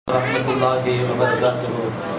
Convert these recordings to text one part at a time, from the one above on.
ورحمة الله وبركاته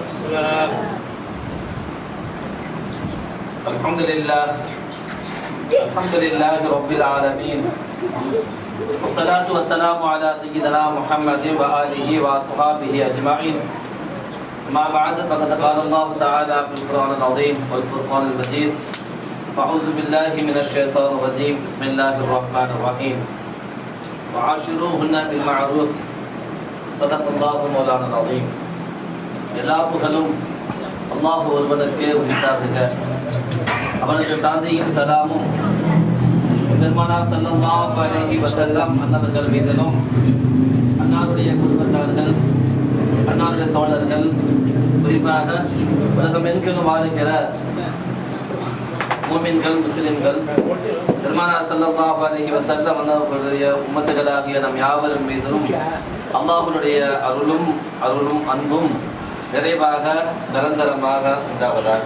الحمد لله الحمد لله رب العالمين والصلاة والسلام على سيدنا محمد وآله وأصحابه أجمعين ما بعد فقد قال الله تعالى في القرآن العظيم والفرقان المجيد أعوذ بالله من الشيطان الرجيم بسم الله الرحمن الرحيم وعاشروهن بالمعروف صدق الله مولانا العظيم எல்லா புகழும் அல்லாஹ் ஒருவனுக்கே உரித்தாகுக அவனது சாந்தியும் சலாமும் பெருமானார் ஸல்லல்லாஹு அலைஹி வஸல்லம் அன்னவர்கள் மீதிலும் அன்னாருடைய குடும்பத்தார்கள் அன்னாருடைய தோழர்கள் குறிப்பாக உலகம் எங்கிலும் வாழுகிற மூமின்கள் முஸ்லிம்கள் பெருமானார் ஸல்லல்லாஹு அலைஹி வஸல்லம் அன்னவர்களுடைய உம்மத்துகளாகிய நம் யாவரும் மீதிலும் அல்லாஹ்வுடைய அருளும் அருளும் அன்பும் நிறைவாக நிரந்தரமாக உண்டாவதாக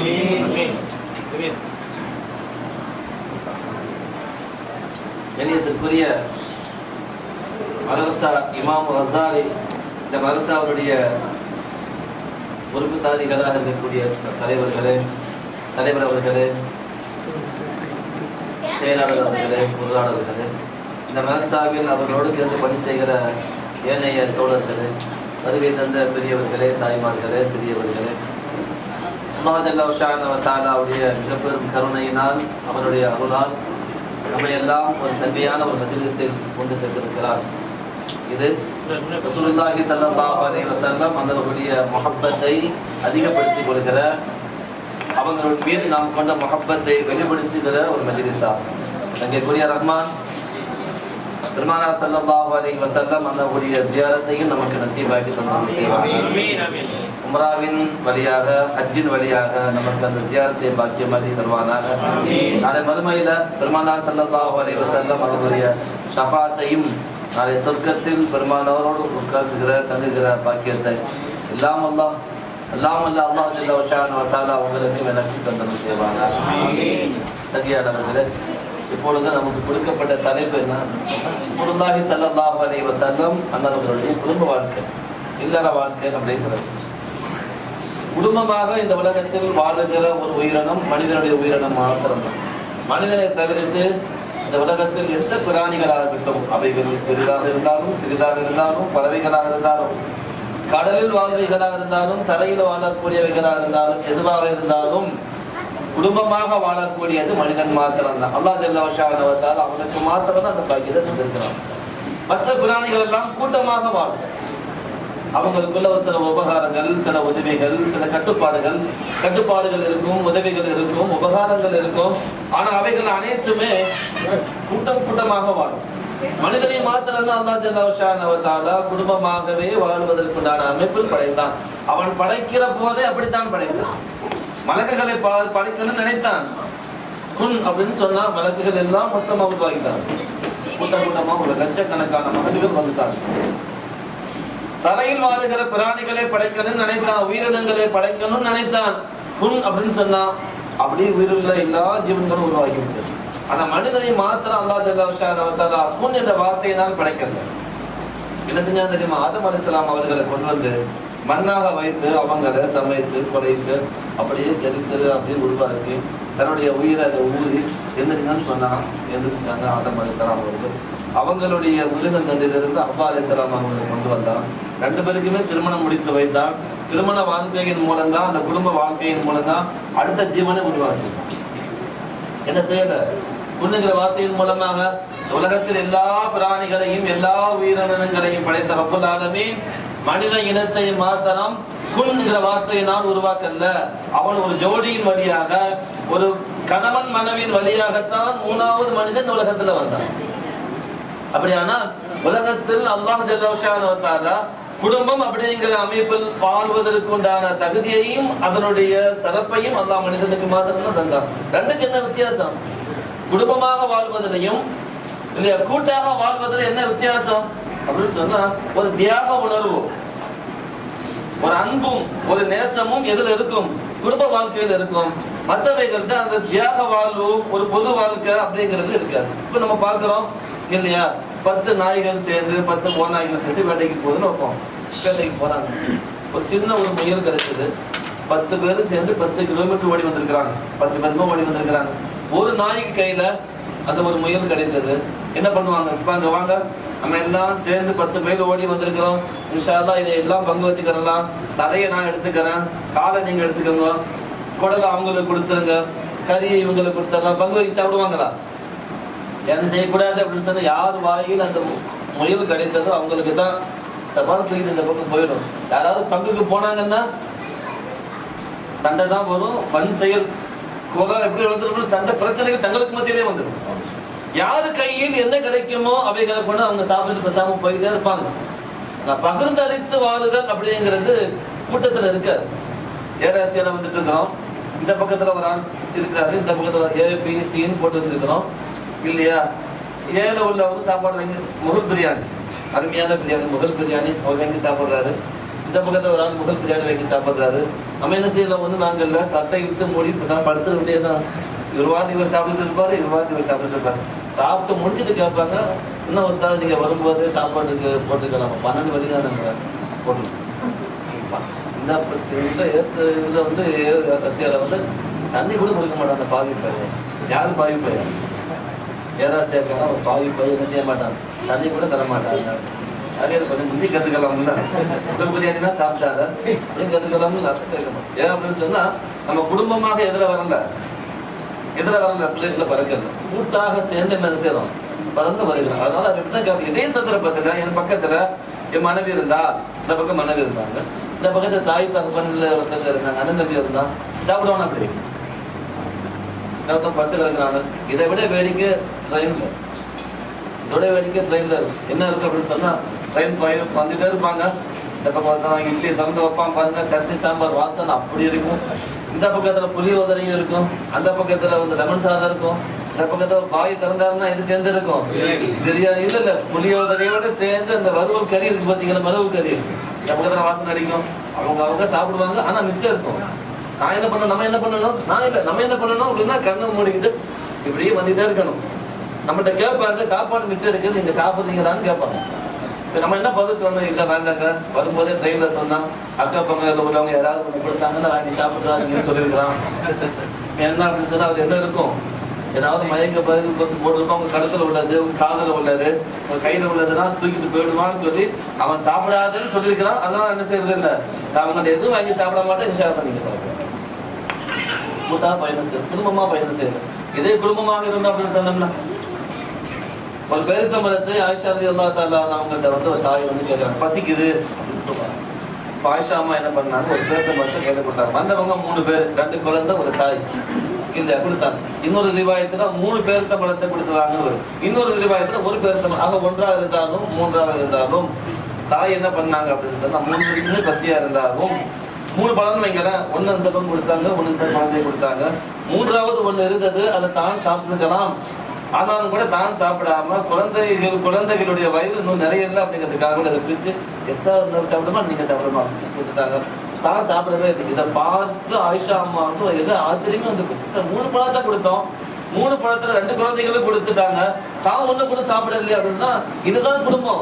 கண்ணியத்திற்குரிய மதரசா இமாம் ரசாலி இந்த மதரசாவுடைய பொறுப்புதாரிகளாக இருக்கக்கூடிய தலைவர்களே தலைவர் அவர்களே செயலாளர் அவர்களே பொருளாளர்களே இந்த மதரசாவில் அவர்களோடு சேர்ந்து பணி செய்கிற ஏனைய தோழர்களே வருகை தந்த பெரியவர்களே தாய்மார்களே சிறியவர்களே தாலாவுடைய மிகப்பெரும் கருணையினால் அவருடைய அருளால் நம்மையெல்லாம் ஒரு சங்கையான ஒரு மஜ்லிஸில் கொண்டு சேர்த்திருக்கிறார் இது ரசூலுல்லாஹி ஸல்லல்லாஹு அலைஹி வஸல்லம் அவர்களுடைய முஹப்பத்தை அதிகப்படுத்திக் கொள்கிற அவங்களுடைய மீது நாம் கொண்ட முஹப்பத்தை வெளிப்படுத்துகிற ஒரு மஜ்லிஸா சங்கைக்குரிய ரஹ்மான் பெருமானா ஸல்லல்லாஹு அலைஹி வஸல்லம் அவர்களுடைய ஜியாரத்தையும் நமக்கு நசீபாக்கி தந்தாங்க செய்வாங்க உம்ராவின் வழியாக ஹஜ்ஜின் வழியாக நமக்கு அந்த ஜியாரத்தை பாக்கியமாக்கி தருவானாக நாளை மறுமையில பெருமானார் ஸல்லல்லாஹு அலைஹி வஸல்லம் அவர்களுடைய ஷஃபாத்தையும் நாளை சொர்க்கத்தில் பெருமானவரோடு உட்கார்ந்துகிற தங்குகிற பாக்கியத்தை எல்லாம் அல்லாஹ் எல்லாம் அல்ல அல்லாஹ் ஜல்ல வஷான வத்தாலா உங்களுக்கு எனக்கு தந்தனம் செய்வானாக சரியானவர்களே இப்பொழுது நமக்கு கொடுக்கப்பட்ட தலைப்பு என்ன சுருல்லாஹி ஸல்லல்லாஹு அலைஹி வஸல்லம் அன்னவர்களுடைய குடும்ப வாழ்க்கை இல்லற வாழ்க்கை அப்படிங்கிறது குடும்பமாக இந்த உலகத்தில் வாழுகிற ஒரு உயிரினம் மனிதனுடைய உயிரினம் மாத்திரம் மனிதனை தவிர்த்து இந்த உலகத்தில் எந்த பிராணிகளாக இருக்கட்டும் அவைகள் பெரிதாக இருந்தாலும் சிறிதாக இருந்தாலும் பறவைகளாக இருந்தாலும் கடலில் வாழ்வைகளாக இருந்தாலும் தரையில் வாழக்கூடியவைகளாக இருந்தாலும் எதுவாக இருந்தாலும் குடும்பமாக வாழக்கூடியது மனிதன் மாத்திரம் தான் அல்லா ஜல்லாவஷானவத்தால் அவனுக்கு மாத்திரம் தான் அந்த பாக்கியத்தை தந்திருக்கிறான் மற்ற பிராணிகள் எல்லாம் கூட்டமாக வாழும் அவங்களுக்குள்ள ஒரு சில உபகாரங்கள் சில உதவிகள் சில கட்டுப்பாடுகள் கட்டுப்பாடுகள் இருக்கும் உதவிகள் இருக்கும் உபகாரங்கள் இருக்கும் ஆனா அவைகள் அனைத்துமே கூட்டம் கூட்டமாக வாழும் மனிதனை மாத்திரம் தான் அல்லா ஜல்லாஷானவத்தால குடும்பமாகவே வாழ்வதற்குண்டான அமைப்பில் படைத்தான் அவன் படைக்கிற போதே அப்படித்தான் படைத்தான் மலக்குகளை ப- படைக்கணும்னு நினைத்தான் குன் அப்படின்னு சொன்னா மலக்குகள் எல்லாம் மொத்தமா உருவாகிட்டான் கூட்டம் கூட்டமா ஒரு லட்சக்கணக்கான மலக்குகள் வந்துட்டாங்க தரையில் வாழுகிற பிராணிகளை படைக்கணும்னு நினைத்தான் உயிரினங்களை படைக்கணும்னு நினைத்தான் குன் அப்படின்னு சொன்னா அப்படியே உயிருள்ள எல்லா ஜீவன்களும் உருவாகி விட்டது ஆனா மனிதனை மாத்திரம் அல்லா ஜல்லாஷா குன் என்ற வார்த்தையை தான் படைக்கிறது என்ன செஞ்சா தெரியுமா ஆதம் அலிஸ்லாம் அவர்களை கொண்டு வந்து மண்ணாக வைத்து அவங்களை சமைத்து குறைத்து அப்படியே தெரிசு அப்படியே உருவாக்கி தன்னுடைய உயிரை அதை ஊறி எந்திரிங்கன்னு சொன்னா எந்திரிச்சாங்க ஆதம் அலிஸ்லாம் அவர்கள் அவங்களுடைய முதுகந்தண்டிலிருந்து அப்பா அலிஸ்லாம் அவங்களை கொண்டு வந்தான் ரெண்டு பேருக்குமே திருமணம் முடித்து வைத்தான் திருமண வாழ்க்கையின் மூலம் தான் அந்த குடும்ப வாழ்க்கையின் மூலம் தான் அடுத்த ஜீவனை உருவாச்சு என்ன செய்யல புண்ணுங்கிற வார்த்தையின் மூலமாக உலகத்தில் எல்லா பிராணிகளையும் எல்லா உயிரினங்களையும் படைத்த ரப்புல் ஆலமீன் மனித இனத்தை மாத்திரம் குன்ங்கிற வார்த்தையை நான் உருவாக்கல அவன் ஒரு ஜோடியின் வழியாக ஒரு கணவன் மனைவியின் வழியாகத்தான் மூணாவது மனிதன் இந்த உலகத்துல வந்தான் அப்படியானால் உலகத்தில் அல்லாஹ் ஜல்லா குடும்பம் அப்படிங்கிற அமைப்பில் வாழ்வதற்கு உண்டான தகுதியையும் அதனுடைய சிறப்பையும் அல்லாஹ் மனிதனுக்கு மாத்திரம் தான் தந்தான் ரெண்டுக்கு என்ன வித்தியாசம் குடும்பமாக வாழ்வதிலையும் இல்லையா கூட்டாக வாழ்வதில் என்ன வித்தியாசம் அப்படின்னு சொன்னா ஒரு தியாக உணர்வு ஒரு அன்பும் ஒரு நேசமும் எதுல இருக்கும் குடும்ப வாழ்க்கையில் இருக்கும் மற்றவைகள்ட்ட அந்த தியாக வாழ்வு ஒரு பொது வாழ்க்கை அப்படிங்கிறது இருக்காது இப்ப நம்ம பார்க்கிறோம் இல்லையா பத்து நாய்கள் சேர்ந்து பத்து ஓநாய்கள் சேர்ந்து வேட்டைக்கு போகுதுன்னு வைப்போம் வேட்டைக்கு போறாங்க ஒரு சின்ன ஒரு முயல் கிடைச்சது பத்து பேரும் சேர்ந்து பத்து கிலோமீட்டர் ஓடி வந்திருக்கிறாங்க பத்து பேருமே ஓடி வந்திருக்கிறாங்க ஒரு நாய்க்கு கையில அந்த ஒரு முயல் கிடைத்தது என்ன பண்ணுவாங்க வாங்க வாங்க நம்ம எல்லாம் சேர்ந்து பத்து பேர் ஓடி வந்திருக்கிறோம் இன்ஷால்லா இதை எல்லாம் பங்கு வச்சுக்கிறலாம் தலையை நான் எடுத்துக்கிறேன் காலை நீங்க எடுத்துக்கோங்க குடலை அவங்களுக்கு கொடுத்துருங்க கறியை இவங்களுக்கு கொடுத்துடலாம் பங்கு வச்சு சாப்பிடுவாங்களா என்ன செய்யக்கூடாது அப்படின்னு சொன்னா யார் வாயில் அந்த மு- முயல் கிடைத்ததோ அவங்களுக்கு தான் தபால் தூக்கி இந்த பக்கம் போயிடும் யாராவது பங்குக்கு போனாங்கன்னா சண்டை தான் வரும் வன் செயல் குரல் எப்படி வந்துடும் சண்டை பிரச்சனைகள் தங்களுக்கு மத்தியிலே வந்துடும் யாரு கையில் என்ன கிடைக்குமோ அவைகளை கொண்டு அவங்க சாப்பிட்டு பேசாம போயிட்டே இருப்பாங்க நான் பகிர்ந்து அளித்து வாழுதல் அப்படிங்கிறது கூட்டத்துல இருக்காது ஏராசியால வந்துட்டு இருக்கிறோம் இந்த பக்கத்துல ஒரு ஆள் இருக்கிறாரு இந்த பக்கத்துல ஏ பி சின்னு போட்டு வச்சிருக்கிறோம் இல்லையா ஏழை உள்ளவங்க சாப்பாடு வாங்கி முகல் பிரியாணி அருமையான பிரியாணி முகல் பிரியாணி அவர் வாங்கி சாப்பிடுறாரு இந்த பக்கத்துல ஒரு ஆள் முகல் பிரியாணி வாங்கி சாப்பிடுறாரு நம்ம என்ன செய்யலாம் ஒண்ணு நாங்க இல்ல தட்டை இழுத்து மூடி பேசாம படுத்துட வேண்டியதுதான் இருவாதி இவர் சாப்பிட்டுட்டு இருப்பாரு இருவாதி இவர் சாப்பிட்டுட்டு இருப்பாரு சாப்பிட்டு முடிச்சிட்டு கேட்பாங்க இன்னும் உஸ்தாது நீங்க வரும்போது சாப்பாட்டுக்கு போட்டுக்கலாம் பன்னெண்டு மணி தான் நாங்க போட்டுருக்கோம் இந்த பத்து- இந்த ஏசு இதுல வந்து ரஷ்யால வந்து தண்ணி கூட கொடுக்க மாட்டாங்க அந்த பாவி பையன் யாரு பாவி பையன் ஏராசியாக்கான ஒரு பாவி பையன் என்ன செய்ய மாட்டாங்க தண்ணி கூட தர மாட்டாங்க அதே இது கொஞ்சம் முந்தி கற்றுக்கலாம்ல உடல் பிரியாணினா சாப்பிட்டாங்க அப்படின்னு கற்றுக்கலாம்ல அர்த்தம் கேட்கணும் ஏன் அப்படின்னு சொன்னா நம்ம குடும்பமாக எதிர வரல எதிர வரல பிள்ளைகளை பறக்கல கூட்டாக சேர்ந்து என்ன செய்யறோம் பறந்து வருகிறோம் அதனால அப்படி தான் கேட்போம். இதே சந்தர்ப்பத்துல என் பக்கத்துல என் மனைவி இருந்தா இந்த பக்கம் மனைவி இருந்தாங்க இந்த பக்கத்துல தாய் தகப்பன்ல ஒருத்தங்க இருந்தாங்க அண்ணன் தம்பி இருந்தா சாப்பிடுவானா அப்படி ஒருத்தன் பட்டு கிடக்குறாங்க இதை விட வேடிக்கை ட்ரெயின்ல இதோட வேடிக்கை ட்ரெயின்ல இருக்கும் என்ன இருக்கு அப்படின்னு சொன்னா ட்ரெயின் போய் வந்துட்டே இருப்பாங்க இந்த பக்கம் வந்தவன் இட்லி திறந்து வைப்பான் பாருங்க சட்னி சாம்பார் வாசனை அப்படி இருக்கும் இந்த பக்கத்துல புளி உதரையும் இருக்கும் அந்த பக்கத்துல வந்து லெமன் சாதம் இருக்கும் இந்த பக்கத்துல பாய் திறந்தாருன்னா இது சேர்ந்து இருக்கும் பிரியாணி இல்ல இல்ல புளி உதரையோட சேர்ந்து அந்த வறுவல் கறி இருக்கு பாத்தீங்களா மறுவல் கறி இந்த பக்கத்துல வாசனை அடிக்கும் அவங்க அவங்க சாப்பிடுவாங்க ஆனா மிச்சம் இருக்கும் நான் என்ன பண்ணணும் நம்ம என்ன பண்ணணும் நான் இல்ல நம்ம என்ன பண்ணணும் அப்படின்னா கண்ணை மூடிக்கிட்டு இப்படியே வந்துட்டே இருக்கணும் நம்மகிட்ட கேட்பாங்க சாப்பாடு மிச்சம் இருக்குது நீங்க சாப்பிடுறீங்களான்னு கேட்பாங்க இப்ப நம்ம என்ன பதில் சொல்லணும் இல்ல வேண்டாங்க வரும்போதே ட்ரெயின்ல சொன்னா அக்கா பக்கம் உள்ளவங்க யாராவது ஒண்ணு கொடுத்தாங்கன்னா வாங்கி சாப்பிடுறாங்கன்னு சொல்லியிருக்கிறான் என்ன அப்படின்னு சொன்னா அது என்ன இருக்கும் ஏதாவது மயக்க பதில் வந்து போட்டிருப்போம் உங்க கழுத்துல உள்ளது உங்க காதுல உள்ளது உங்க கையில உள்ளதுன்னா தூக்கிட்டு போயிடுவான்னு சொல்லி அவன் சாப்பிடாதுன்னு சொல்லியிருக்கிறான் அதனால என்ன செய்யறது இல்ல அவங்க எதுவும் வாங்கி சாப்பிட மாட்டேன் இன்ஷா அல்லாஹ் நீங்க சாப்பிடுங்க கூட்டா பயணம் செய்யும் குடும்பமா பயணம் செய்யும் இதே குடும்பமாக இருந்தா அப்படின்னு சொன்னோம்னா ஒரு பெருத்த மரத்தை ஆயிஷா அலி அல்லா தாலா அவங்கள்ட்ட வந்து ஒரு தாய் வந்து கேட்கறாங்க பசிக்குது அப்படின்னு சொல்றாங்க இப்ப ஆயிஷா அம்மா என்ன பண்ணாங்க ஒரு பெருத்த மரத்தை கையில கொடுத்தாங்க வந்தவங்க மூணு பேர் ரெண்டு குழந்தை ஒரு தாய் இல்லையா கொடுத்தாங்க இன்னொரு ரிவாயத்துல மூணு பேருத்த பழத்தை கொடுத்ததாங்க வரும் இன்னொரு ரிவாயத்துல ஒரு பேருத்த மரம் ஆக ஒன்றாக இருந்தாலும் மூன்றாக இருந்தாலும் தாய் என்ன பண்ணாங்க அப்படின்னு சொன்னா மூணு பேருக்குமே பசியா இருந்தாலும் மூணு பழம் வைங்களேன் ஒண்ணு அந்த பக்கம் கொடுத்தாங்க ஒண்ணு இந்த குழந்தைய கொடுத்தாங்க மூன்றாவது ஒண்ணு இருந்தது அதை தான் சாப்பிட்டுக்கலாம் ஆனாலும் கூட தான் சாப்பிடாம குழந்தைகள் குழந்தைகளுடைய வயிறு இன்னும் நிறைய இல்லை அப்படிங்கிறதுக்காக கூட அதை பிரிச்சு எக்ஸ்ட்ரா இன்னொரு சாப்பிடுமா நீங்க சாப்பிடுமா அப்படின்னு கொடுத்துட்டாங்க தான் சாப்பிடவே இல்லை இதை பார்த்து ஆயிஷா அம்மாவுக்கு எது ஆச்சரியமே வந்து இந்த மூணு பழத்தை கொடுத்தோம் மூணு பழத்துல ரெண்டு குழந்தைகளும் கொடுத்துட்டாங்க தான் ஒண்ணு கூட சாப்பிடலையே அப்படின்னா இதுதான் குடும்பம்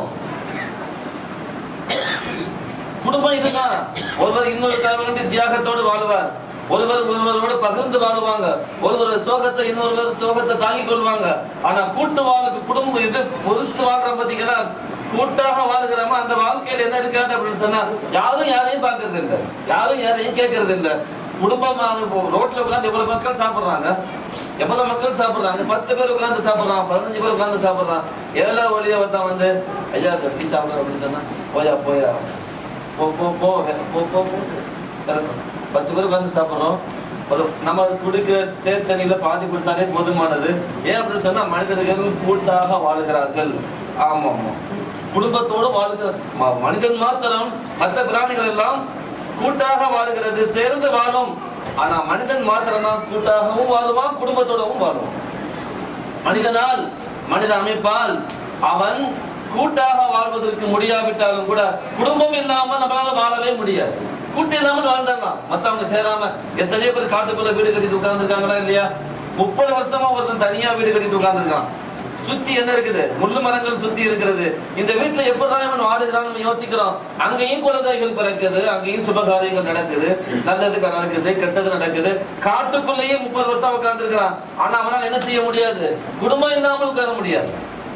குடும்பம் இதுதான் ஒருவர் இன்னொருக்காக வேண்டி தியாகத்தோடு வாழுவார் ஒருவர் ஒருவரோடு பகிர்ந்து வாழுவாங்க ஒருவர் சோகத்தை இன்னொருவர் சோகத்தை தாங்கிக் கொள்வாங்க ஆனா கூட்டு வாழ்க்கை குடும்பம் இது பொறுத்து வாழ்ற பாத்தீங்கன்னா கூட்டாக வாழ்கிறோமோ அந்த வாழ்க்கையில என்ன இருக்காது அப்படின்னு சொன்னா யாரும் யாரையும் பார்க்கறது இல்லை யாரும் யாரையும் கேட்கறது இல்லை குடும்பமாக இப்போ ரோட்ல உட்கார்ந்து எவ்வளவு மக்கள் சாப்பிடுறாங்க எவ்வளவு மக்கள் சாப்பிடுறாங்க பத்து பேர் உட்கார்ந்து சாப்பிடுறான் பதினஞ்சு பேர் உட்கார்ந்து சாப்பிடுறான் ஏழை வழியா ஒருத்தன் வந்து ஐயா கட்சி சாப்பிடுற அப்படின்னு சொன்னா போயா போயா போ போ போ வே- போ போ போ இறக்கும். பத்து பேர் உட்கார்ந்து சாப்பிடுறோம் ஒரு நம்ம குடிக்கிற தேர் தண்ணியில பாதி கொடுத்தாலே போதுமானது ஏன் அப்படின்னு சொன்னா மனிதர்கள் கூட்டாக வாழுகிறார்கள் ஆமா ஆமா குடும்பத்தோடு வாழுகிற ம- மனிதன் மாத்திரம் மற்ற பிராணிகள் எல்லாம் கூட்டாக வாழுகிறது சேர்ந்து வாழும் ஆனா மனிதன் மாத்திரம் தான் கூட்டாகவும் வாழுவான் குடும்பத்தோடவும் வாழுவான் மனிதனால் மனித அமைப்பால் அவன் கூட்டாக வாழ்வதற்கு முடியாவிட்டாலும் கூட குடும்பம் இல்லாமல் நம்மளால வாழவே முடியாது கூட்டு இல்லாமல் வாழ்ந்துடலாம் மத்தவங்க சேராம எத்தனையோ பேர் காட்டுக்குள்ள வீடு கட்டிட்டு உட்கார்ந்துருக்காங்களா இல்லையா முப்பது வருஷமா ஒருத்தன் தனியா வீடு கட்டிட்டு உட்கார்ந்துருக்கான் சுத்தி என்ன இருக்குது முள்ளு மரங்கள் சுத்தி இருக்கிறது இந்த வீட்டுல எப்படிதான் இவன் வாழுகிறான் நம்ம யோசிக்கிறோம் அங்கேயும் குழந்தைகள் பிறக்குது அங்கேயும் சுபகாரியங்கள் நடக்குது நல்லது நடக்குது கெட்டது நடக்குது காட்டுக்குள்ளேயே முப்பது வருஷம் உட்கார்ந்துருக்கிறான் ஆனா அவனால என்ன செய்ய முடியாது குடும்பம் இல்லாமல் உட்கார முடியாது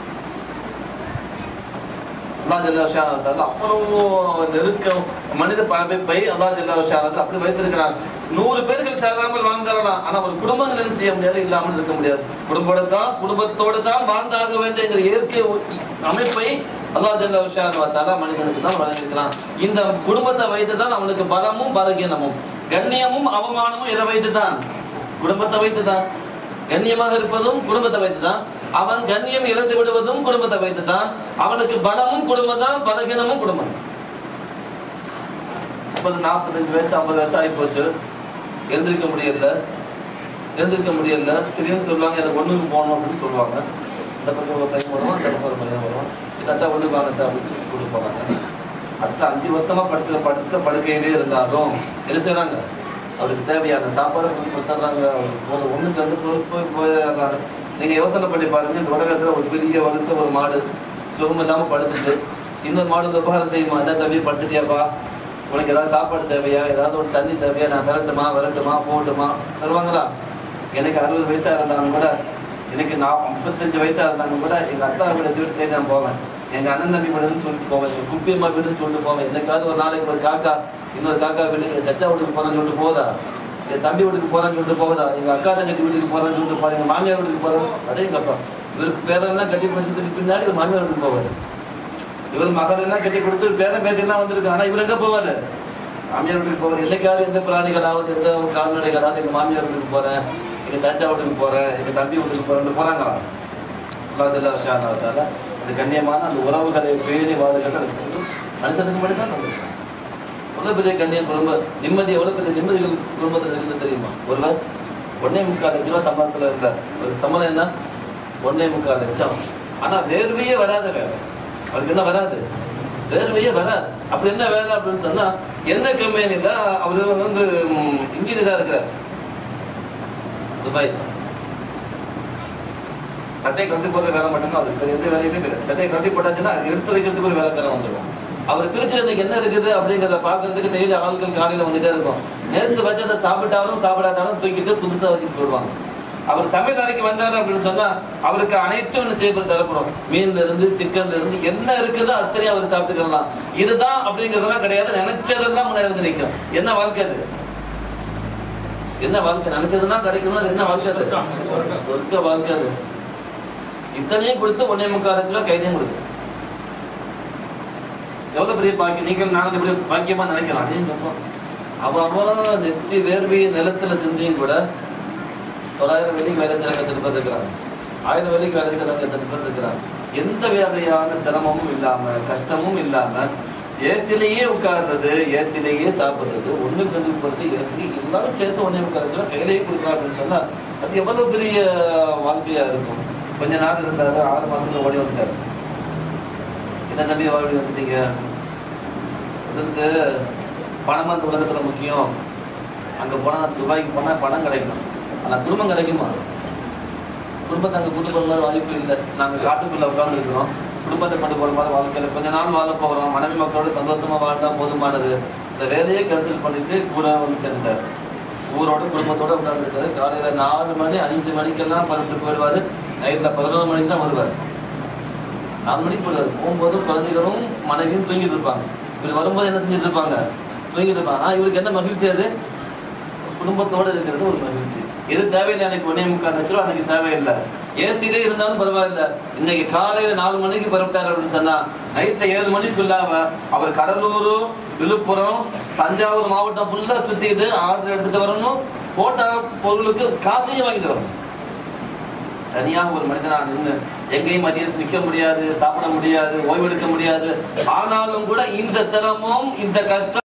அல்லாஹ் ஜல்லாஷானத்தால் அவ்வளவு நெருக்கம் மனித பரப்பை அல்லாஹ் ஜல்லாஷானத்தில் அப்படி வைத்திருக்கிறான் நூறு பேர்கள் சேராமல் வாழ்ந்தாரலாம் ஆனா ஒரு குடும்பங்கள் என்ன செய்ய முடியாது இல்லாமல் இருக்க முடியாது குடும்பத்தோட தான் குடும்பத்தோடு தான் வாழ்ந்தாக வேண்டிய எங்கள் இயற்கை அமைப்பை அல்லாஹ் ஜல்லாஷானத்தால மனிதனுக்கு தான் வழங்கியிருக்கிறான் இந்த குடும்பத்தை வைத்து தான் அவனுக்கு பலமும் பலகீனமும் கண்ணியமும் அவமானமும் இதை வைத்து தான் குடும்பத்தை வைத்து தான் கண்ணியமாக இருப்பதும் குடும்பத்தை வைத்துதான் அவன் கண்ணியம் இழந்து விடுவதும் குடும்பத்தை வைத்துதான் அவனுக்கு பலமும் குடும்பம் தான் பலகீனமும் குடும்பம் முப்பது நாற்பத்தஞ்சு வயசு ஐம்பது வயசு ஆகி போச்சு எழுந்திருக்க முடியல எழுந்திருக்க முடியல திடீர்னு சொல்லுவாங்க எனக்கு ஒண்ணுக்கு போகணும் அப்படின்னு சொல்லுவாங்க இந்த பக்கம் ஒரு பையன் வருவான் இந்த பக்கம் ஒரு பையன் வருவான் சின்னத்தா ஒண்ணு வாங்கத்தா அப்படின்னு சொல்லி கூட்டு போறாங்க அடுத்த அஞ்சு வருஷமா படுத்த படுத்த படுக்கையிலே இருந்தாலும் என்ன செய்றாங்க அவருக்கு தேவையான சாப்பாடு கொஞ்சம் கொடுத்துட்றாங்க ஒரு ஒண்ணுக்கு ரெண்டு போய் போய் போயிடுறாங்க நீங்க யோசனை பண்ணி பாருங்க இந்த உலகத்துல ஒரு பெரிய வளர்த்த ஒரு மாடு சுகம் இல்லாம படுத்துட்டு இன்னொரு மாடு உபகாரம் செய்யுமா என்ன தம்பி படுத்துட்டியாப்பா உனக்கு ஏதாவது சாப்பாடு தேவையா ஏதாவது ஒரு தண்ணி தேவையா நான் தரட்டுமா வரட்டுமா போகட்டுமா தருவாங்களா எனக்கு அறுபது வயசா இருந்தாலும் கூட எனக்கு நான் முப்பத்தஞ்சு வயசா இருந்தாலும் கூட எங்க அத்தா வீட வீட்டுலேயே நான் போவேன் எங்க அண்ணன் தம்பி வீடுன்னு சொல்லிட்டு போவேன் எங்க குப்பியம்மா வீடுன்னு சொல்லிட்டு போவேன் என்னைக்காவது ஒரு நாளைக்கு ஒரு காக்கா இன்னொரு காக்கா வீட்டுக்கு சச்சா வீட்டுக்கு போறேன்னு சொல்லிட்டு போதா என் தம்பி வீட்டுக்கு போறேன்னு சொல்லிட்டு போகுதா எங்க அக்கா தங்கச்சி வீட்டுக்கு போறேன்னு சொல்லிட்டு போறேன் எங்க மாமியார் வீட்டுக்கு போறேன் அடே எங்க அப்பா இவருக்கு பேரெல்லாம் கட்டி பிடிச்சதுக்கு பின்னாடி இவர் மாமியார் வீட்டுக்கு போவாரு இவர் மகள் எல்லாம் கட்டி கொடுத்து பேரன் பேத்தியெல்லாம் வந்திருக்கு ஆனா இவர் எங்க போவாரு மாமியார் வீட்டுக்கு போவார் என்னைக்காவது எந்த பிராணிகளாவது எந்த கால்நடைகளாவது எங்க மாமியார் வீட்டுக்கு போறேன் எங்க தாச்சா வீட்டுக்கு போறேன் எங்க தம்பி வீட்டுக்கு போறேன்னு போறாங்களா அல்லாஹ் ஷானாவதால அந்த கண்ணியமான அந்த உறவுகளை பேணி வாழ்கிறது மனிதனுக்கு மட்டும்தான் நல்லது எவ்வளவு பெரிய கண்ணியம் குடும்ப நிம்மதி எவ்வளவு பெரிய நிம்மதிகள் குடும்பத்தில் இருக்குது தெரியுமா ஒருவர் ஒன்னே முக்கால் லட்ச ரூபாய் சம்பளத்துல இருந்தார் ஒரு சம்பளம் என்ன ஒன்னே முக்கால் லட்சம் ஆனா வேர்வையே வராத வேலை அவருக்கு என்ன வராது வேர்வையே வராது அப்படி என்ன வேலை அப்படின்னு சொன்னா என்ன கம்பெனில அவரு வந்து இன்ஜினியரா இருக்கிறார் துபாய் சட்டை கட்டி போடுற வேலை மட்டும்தான் அவருக்கு எந்த வேலையுமே கிடையாது சட்டையை கட்டி போட்டாச்சுன்னா அது எடுத்து வைக்கிறதுக்கு ஒரு வேலை தர வந்துடும் அவர் திருச்சியில் இன்னைக்கு என்ன இருக்குது அப்படிங்கிறத பார்க்கறதுக்கு டெய்லி ஆட்கள் காலையில வந்துட்டே இருக்கும் நேற்று வச்சதை சாப்பிட்டாலும் சாப்பிடாட்டாலும் தூக்கிட்டு புதுசா வச்சுட்டு போடுவாங்க அவர் சமையல் அறைக்கு வந்தாரு அப்படின்னு சொன்னா அவருக்கு அனைத்தும் ஒன்று செய்யப்பட்டு தரப்படும் மீன்ல இருந்து சிக்கன்ல இருந்து என்ன இருக்குதோ அத்தனையும் அவர் சாப்பிட்டுக்கலாம் இதுதான் அப்படிங்கிறதெல்லாம் கிடையாது நினைச்சதெல்லாம் முன்னாடி வந்து நிற்கும் என்ன வாழ்க்கை அது என்ன வாழ்க்கை நினைச்சதுன்னா கிடைக்கணும் அது என்ன வாழ்க்கை அது சொர்க்க வாழ்க்கை அது இத்தனையும் கொடுத்து ஒன்னே முக்கால் லட்ச ரூபாய் கைதையும் கொடுத்து எவ்வளவு பெரிய பாக்கியம் நீங்கள் நாங்கள் இப்படி பாக்கியமா நினைக்கலாம் அதே சொல்றோம் அவ அவ நெத்தி வேர்வை நிலத்துல சிந்தியும் கூட தொள்ளாயிரம் வெள்ளிக்கு வேலை செய்யறவங்க எத்தனை பேர் இருக்கிறாங்க ஆயிரம் வெள்ளிக்கு வேலை செய்யறவங்க எத்தனை பேர் இருக்கிறாங்க எந்த வகையான சிரமமும் இல்லாம கஷ்டமும் இல்லாம ஏசிலேயே உட்கார்றது ஏசிலேயே சாப்பிடுறது ஒண்ணுக்கு ரெண்டு பொறுத்து ஏசி எல்லாரும் சேர்த்து ஒன்னே உட்கார கையிலேயே கொடுக்கலாம் அப்படின்னு சொன்னா அது எவ்வளவு பெரிய வாழ்க்கையா இருக்கும் கொஞ்ச நாள் இருந்தாரு ஆறு மாசத்துல ஓடி வந்துட்டாரு என்ன தம்பி ஓடி வந்துட்டீங்க அதற்கு பணம் அந்த உலகத்துல முக்கியம் அங்க போனா துபாய்க்கு போனா பணம் கிடைக்கும் ஆனா குடும்பம் கிடைக்குமா குடும்பத்தை அங்க கூட்டு போற மாதிரி வாய்ப்பு இல்லை நாங்க காட்டுக்குள்ள உட்கார்ந்து இருக்கிறோம் குடும்பத்தை கொண்டு போற மாதிரி வாழ்க்கையில கொஞ்ச நாள் வாழ போகிறோம் மனைவி மக்களோட சந்தோஷமா வாழ்ந்தா போதுமானது இந்த வேலையை கேன்சல் பண்ணிட்டு கூட வந்து சேர்ந்துட்டாரு ஊரோட குடும்பத்தோட உட்கார்ந்துருக்காரு காலையில நாலு மணி அஞ்சு மணிக்கெல்லாம் பரப்பிட்டு போயிடுவாரு நைட்ல பதினொரு மணிக்கு தான் வருவார் நாலு மணிக்கு போயிடுவார் போகும்போது குழந்தைகளும் மனைவியும் தூங்கிட்டு இருப்பாங்க இவர் வரும்போது என்ன செஞ்சுட்டு இருப்பாங்க தூங்கிட்டு இருப்பாங்க ஆனா இவருக்கு என்ன மகிழ்ச்சி அது குடும்பத்தோட இருக்கிறது ஒரு மகிழ்ச்சி எது தேவையில்லை எனக்கு ஒன்னே முக்கால் லட்ச ரூபா எனக்கு தேவையில்லை ஏசிலே இருந்தாலும் பரவாயில்ல இன்னைக்கு காலையில நாலு மணிக்கு புறப்பட்டார் அப்படின்னு சொன்னா நைட்ல ஏழு மணிக்குள்ளாம அவர் கடலூர் விழுப்புரம் தஞ்சாவூர் மாவட்டம் ஃபுல்லா சுத்திட்டு ஆர்டர் எடுத்துட்டு வரணும் போட்ட பொருளுக்கு காசையும் வாங்கிட்டு வரணும் தனியாக ஒரு மனிதனா நின்று எங்கேயும் மதியம் நிக்க முடியாது சாப்பிட முடியாது ஓய்வெடுக்க முடியாது ஆனாலும் கூட இந்த சிரமம் இந்த கஷ்டம்